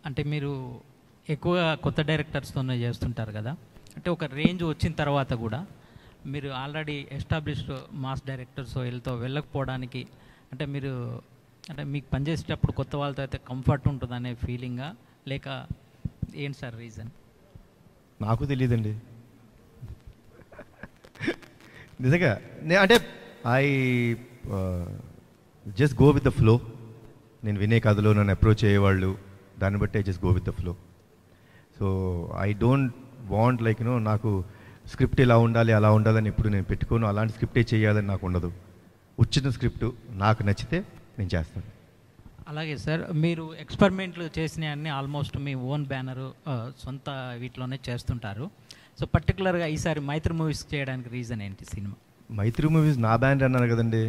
అంటే మీరు ఎక్కువగా కొత్త డైరెక్టర్స్తోనే చేస్తుంటారు కదా అంటే ఒక రేంజ్ వచ్చిన తర్వాత కూడా మీరు ఆల్రెడీ ఎస్టాబ్లిష్డ్ మాస్ డైరెక్టర్స్ వీళ్ళతో వెళ్ళకపోవడానికి అంటే మీరు అంటే మీకు పనిచేసేటప్పుడు కొత్త వాళ్ళతో అయితే కంఫర్ట్ ఉంటుందనే ఫీలింగా లేక ఏంటి సార్ రీజన్ నాకు తెలియదండి నిజంగా నే అంటే I just go with the flow నేను వినే కథలో నన్ను అప్రోచ్ అయ్యేవాళ్ళు దాన్ని బట్టి I just go with the flow so I don't want like you know నాకు స్క్రిప్ట్ ఇలా ఉండాలి అలా ఉండాలని ఇప్పుడు నేను పెట్టుకోను అలాంటి స్క్రిప్టే చేయాలని నాకు ఉండదు వచ్చిన స్క్రిప్ట్ నాకు నచ్చితే నేను చేస్తాను అలాగే సార్ మీరు ఎక్స్పెరిమెంట్లు చేసిన అన్ని ఆల్మోస్ట్ మీ ఓన్ బ్యానరు సొంత వీటిలోనే చేస్తుంటారు సో పర్టికులర్గా ఈసారి మైత్రి మూవీస్ చేయడానికి రీజన్ ఏంటి సినిమా మైత్రి మూవీస్ నా బ్యాండ్ అన్నారు కదండి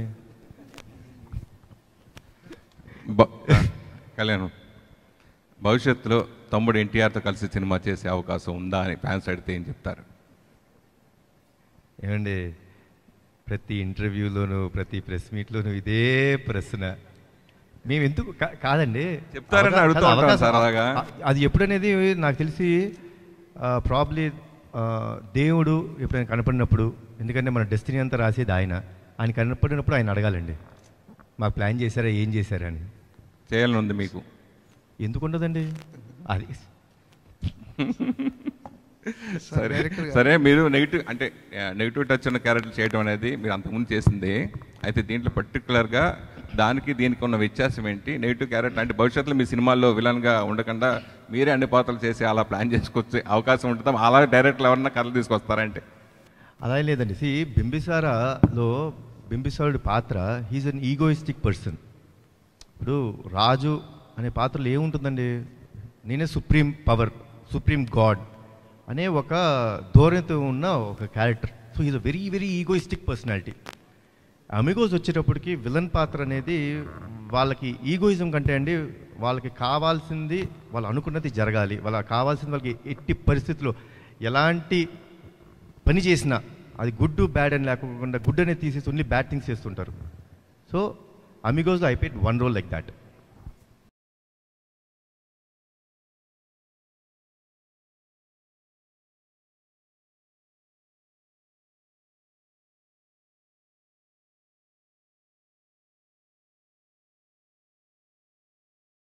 బ- కళ్యాణం భవిష్యత్తులో తమ్ముడు ఎన్టీఆర్తో కలిసి సినిమా చేసే అవకాశం ఉందా అని ఫ్యాన్స్ అడిగితే ఏం చెప్తారు ఏమండి ప్రతి ఇంటర్వ్యూలోను ప్రతి ప్రెస్ మీట్లోను ఇదే ప్రశ్న మేము ఎందుకు కా- కాదండి చెప్తారని అవకా- అడుగుతూ కాదు, ఉంటాం అవకాశం- సార్ అలాగా. అ- అది ఎప్పుడనేది నాకు తెలిసి ప్రాబ్లీ దేవుడు ఎప్పుడైనా కనపడినప్పుడు ఎందుకంటే మన డెస్టినీ అంతా రాసేది ఆయన ఆయన కనపడినప్పుడు ఆయన అడగాలండి మాకు ప్లాన్ చేశారా ఏం చేశారా అని చేయాలని ఉంది మీకు ఎందుకు ఉండదండి అది సరే సరే మీరు నెగిటివ్ అంటే నెగిటివ్ టచ్ ఉన్న క్యారెక్టర్ చేయడం అనేది మీరు అంతకుముందు చేసింది అయితే దీంట్లో పర్టికులర్గా దానికి దీనికి ఉన్న వ్యత్యాసం ఏంటి నెగిటివ్ క్యారెక్టర్ అంటే భవిష్యత్తులో మీ సినిమాల్లో విలన్గా ఉండకుండా మీరే అన్ని పాత్రలు చేసి అలా ప్లాన్ చేసుకొచ్చే అవకాశం ఉంటుందా అలా డైరెక్ట్లు ఎవరన్నా కథలు తీసుకొస్తారంటే అలా ఏం లేదండి సి బింబిసారాలో బింబిసారుడి పాత్ర హీజ్ అన్ ఈగోయిస్టిక్ పర్సన్ ఇప్పుడు రాజు అనే పాత్రలో ఏముంటుందండి నేనే సుప్రీం పవర్ సుప్రీం గాడ్ అనే ఒక ధోరణితో ఉన్న ఒక character so is a very very egoistic personality Amigos వచ్చేటప్పటికి విలన్ పాత్ర అనేది వాళ్ళకి ఈగోయిజం కంటే అండి వాళ్ళకి కావాల్సింది వాళ్ళు అనుకున్నది జరగాలి వాళ్ళకి కావాల్సింది వాళ్ళకి ఎట్టి పరిస్థితుల్లో ఎలాంటి పని చేసినా అది గుడ్ బ్యాడ్ అని లేకుండా గుడ్ అనేది తీసేసి ఓన్లీ బ్యాడ్ థింగ్స్ చేస్తుంటారు so Amigos I played one role like that